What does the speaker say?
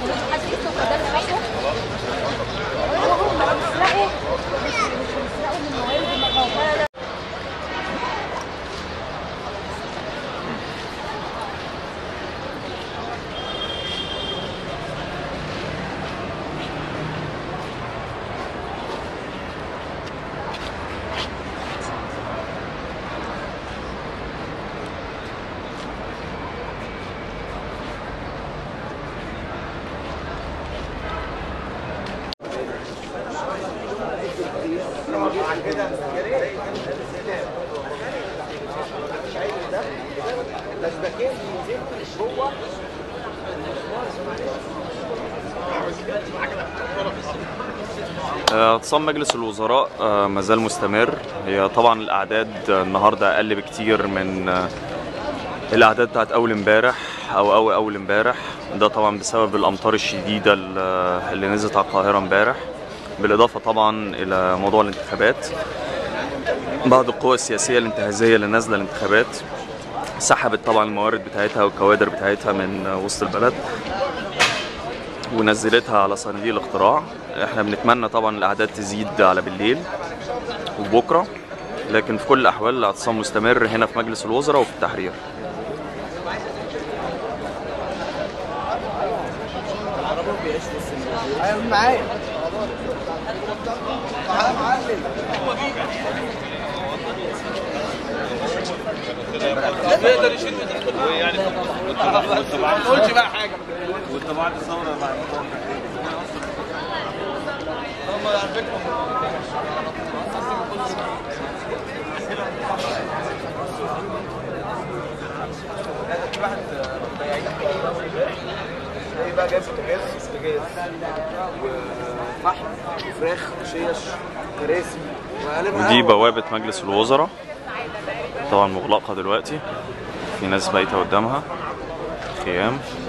حد يسرق ده لنفسه هو هم بيسرقوا مش مش بيسرقوا من موارد المقاومة اعتصام مجلس الوزراء آه، ما زال مستمر هي طبعا الاعداد النهارده اقل بكتير من آه، الاعداد بتاعت اول امبارح او اول اول امبارح ده طبعا بسبب الامطار الشديده ال- اللي نزلت على القاهره امبارح بالاضافه طبعا الى موضوع الانتخابات بعض القوى السياسيه الانتهازيه اللي نازله الانتخابات سحبت طبعا الموارد بتاعتها والكوادر بتاعتها من آه، وسط البلد ونزلتها على صناديق الاقتراع احنا بنتمنى طبعا الاعداد تزيد على بالليل وبكره لكن في كل الاحوال الاعتصام مستمر هنا في مجلس الوزراء وفي التحرير ايه بقى جايب بوتاجاز بوتاجاز وفحم وفراخ وشيش كراسي وقالبها ودي بوابة مجلس الوزراء طبعا مغلقة دلوقتي في ناس بايتة قدامها خيام